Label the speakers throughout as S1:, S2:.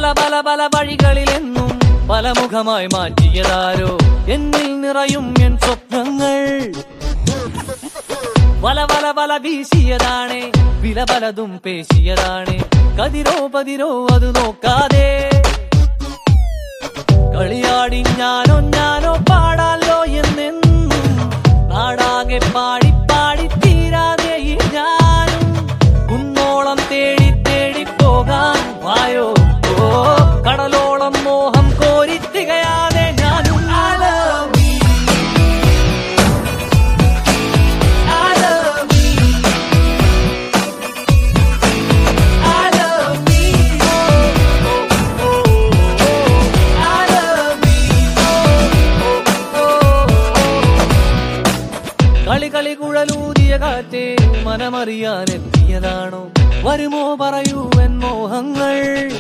S1: പല പല വഴികളിലെന്നും പല മുഖമായി മാറ്റിയതാരോ എന്നിൽ നിറയും എൻ സ്വപ്നങ്ങൾ വല വല വല വീശിയതാണ് വില പലതും പേശിയതാണ് കതിരോ പതിരോ അത് നോക്കാതെ കളിയാടി ഞാനോ ഞാനോ പാടാലോ എന്നെന്നും നാടാകെ പാടി പാടി തീരാതെ ഈ ഞാനും കുന്നോളം തേടി തേടി പോകാൻ വായോ ഓ കടലോളം മോഹം കോരി തികയാതെ ഞാനും I love you. I love you. I love you. Oh, oh, oh, oh. I love you. Oh, oh, oh. കളി കളി കുഴലൂതിയ കാറ്റേ മനമറിയാൻ എത്തിയതാണോ വരുമോ പറയൂ എൻ മോഹങ്ങൾ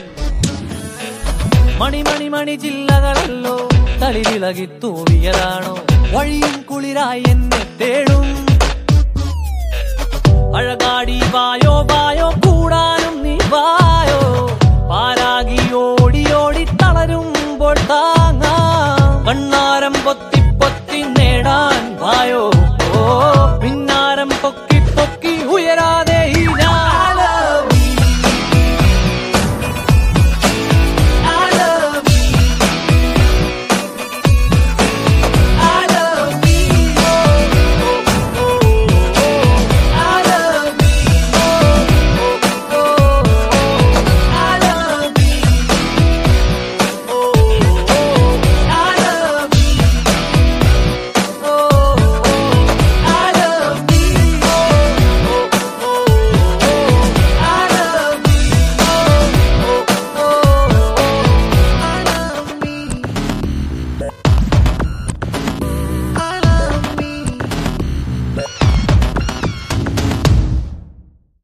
S1: മണി മണി മണി ചില്ലകളല്ലോ തളിരിളകി തൂവിയതാണോ വഴിയും കുളിരായി എന്നെ തേടും അഴകാടി വായോ വായോ കൂടെ